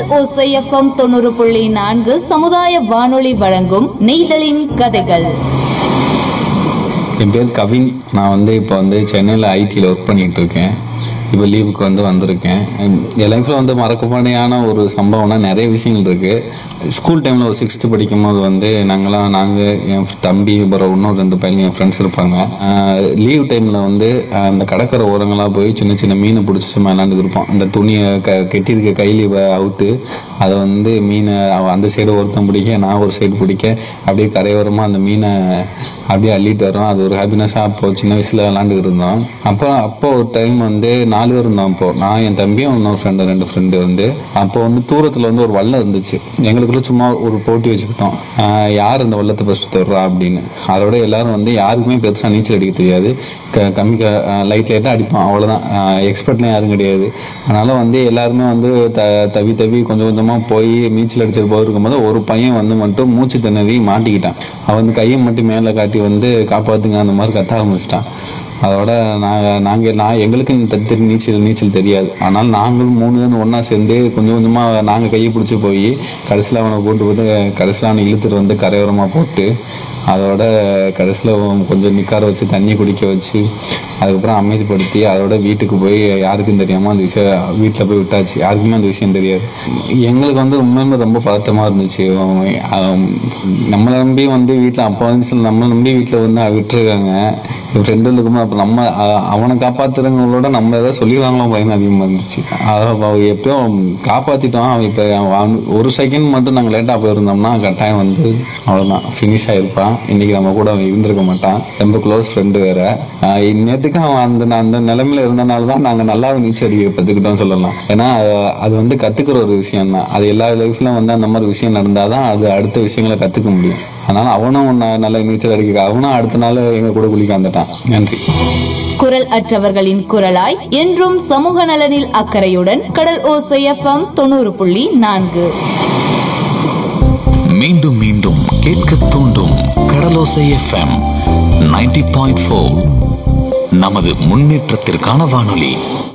ஓசை எஃப்எம் தொண்ணூறு புள்ளி நான்கு சமுதாய வானொலி வழங்கும் நெய்தலின் கதைகள் என் பேர் கவின் நான் வந்து இப்போ வந்து சென்னையில் ஐடியில் ஒர்க் பண்ணிகிட்டு இருக்கேன் இப்போ லீவுக்கு வந்து வந்திருக்கேன் என் லைஃப்பில் வந்து மறக்கப்படியான ஒரு சம்பவம்னா நிறைய விஷயங்கள் இருக்குது ஸ்கூல் டைமில் ஒரு சிக்ஸ்த்து படிக்கும் போது வந்து நாங்களாம் நாங்கள் என் தம்பி அப்புறம் இன்னும் ரெண்டு பையன் என் ஃப்ரெண்ட்ஸ் இருப்பாங்க லீவ் டைமில் வந்து ஆஹ், அந்த கடற்கரை ஓரங்களாக போய் சின்ன சின்ன மீனை பிடிச்சி சும்மா விளாண்டுட்டு இருப்போம் அந்த துணியை க கெட்டியிருக்க கையில் அவுத்து அதை வந்து மீனை அவன் அந்த சைடு ஒருத்தன் பிடிக்க நான் ஒரு சைடு பிடிக்க அப்படியே கரையோரமாக அந்த மீனை அப்படியே அள்ளிட்டு வரோம் அது ஒரு ஹாப்பினஸாக அப்போ சின்ன வயசில் விளாண்டுக்கிட்டு இருந்தோம் அப்புறம் அப்போ ஒரு டைம் வந்து நாலு பேர் இருந்தோம் அப்போ நான் என் தம்பியும் இன்னொரு ஃப்ரெண்டு ரெண்டு ஃப்ரெண்டு வந்து அப்போ வந்து தூரத்தில் வந்து ஒரு வல்லம் இருந்துச்சு எங்களுக்குள்ள சும்மா ஒரு போட்டி வச்சுக்கிட்டோம் ஆஹ் யார் இந்த வல்லத்தை ஃபஸ்ட்டு தொடுறா அப்படின்னு அதோட எல்லாரும் வந்து யாருக்குமே பெருசாக நீச்சல் அடிக்க தெரியாது க கம்மி க லைட் லைட்டாக அடிப்போம் அவ்வளோதான் எக்ஸ்பர்ட்லாம் யாரும் கிடையாது அதனால் வந்து எல்லாருமே வந்து த தவி தவி கொஞ்சம் கொஞ்சமாக போய் நீச்சல் அடிச்சிட்டு போயிருக்கும் போது ஒரு பையன் வந்து மட்டும் மூச்சு திணறி மாட்டிக்கிட்டான் அவன் வந்து கையை மட்டும் மேலே காட்டி வந்து காப்பாற்றுங்க அந்த மாதிரி கத்த ஆரம்பிச்சிட்டான் அதோட நாங்கள் நாங்கள் நான் எங்களுக்கு இந்த தத்து நீச்சல் நீச்சல் தெரியாது ஆனால் நாங்களும் மூணு பேரும் ஒன்றா சேர்ந்து கொஞ்சம் கொஞ்சமாக நாங்கள் கையை பிடிச்சி போய் கடைசியில் அவனை கூட்டு போட்டு கடைசியில் அவனை இழுத்துட்டு வந்து கரையோரமாக போட்டு அதோட கடைசியில் கொஞ்சம் நிற்கார வச்சு தண்ணி குடிக்க வச்சு அதுக்கப்புறம் அமைதிப்படுத்தி அதோட வீட்டுக்கு போய் யாருக்கும் தெரியாமல் அந்த விஷயம் வீட்டில் போய் விட்டாச்சு யாருக்குமே அந்த விஷயம் தெரியாது எங்களுக்கு வந்து உண்மையுமே ரொம்ப பதட்டமாக இருந்துச்சு அவன் அவன் நம்மளை நம்பி வந்து வீட்டில் அப்போ வந்து சில நம்மளை நம்பி வீட்டில் வந்து விட்டுருக்காங்க என் ஃப்ரெண்டு இருக்கும்போது அப்போ நம்ம அ- அவனை காப்பாத்துறவங்களோட நம்ம ஏதாவது சொல்லிடுவாங்களோ பயந்து அதிகமாக இருந்துச்சு அதை அவ எப்படியோ காப்பாற்றிட்டோம் அவன் இப்போ அவன் ஒரு செகண்ட் மட்டும் நாங்கள் லேட்டாக போயிருந்தோம்னா கட்டாயம் வந்து அவ்வளோதான் ஃபினிஷ் ஆகிருப்பான் இன்றைக்கி நம்ம கூட அவன் இருந்திருக்க மாட்டான் ரொம்ப க்ளோஸ் ஃப்ரெண்டு வேற ஆஹ் இன்னத்துக்கு அவன் அந்த அந்த நிலைமையில இருந்தனால தான் நாங்கள் நல்லா நீச்சல் அடிக்க கற்றுக்கிட்டோம் சொல்லலாம் ஏன்னா அஹ், அது வந்து கற்றுக்கிற ஒரு விஷயம் தான் அது எல்லா லைஃப்லையும் வந்து அந்த மாதிரி விஷயம் நடந்தால் தான் அது அடுத்த விஷயங்களை கற்றுக்க முடியும் அதனால அவனும் ந- நல்ல நீச்சல் அடிக்க அவனும் அடுத்த நாள் எங்கள் கூட குளிக்க வந்துட்டான் நன்றி குரல் அற்றவர்களின் குரலாய் என்றும் சமூக நலனில் அக்கறையுடன் கடல் ஓசை எஃப்எம் தொண்ணூறு புள்ளி நான்கு மீண்டும் மீண்டும் கேட்க தூண்டும் கடலோசை எஃப்எம் 90.4 பாயிண்ட் நமது முன்னேற்றத்திற்கான வானொலி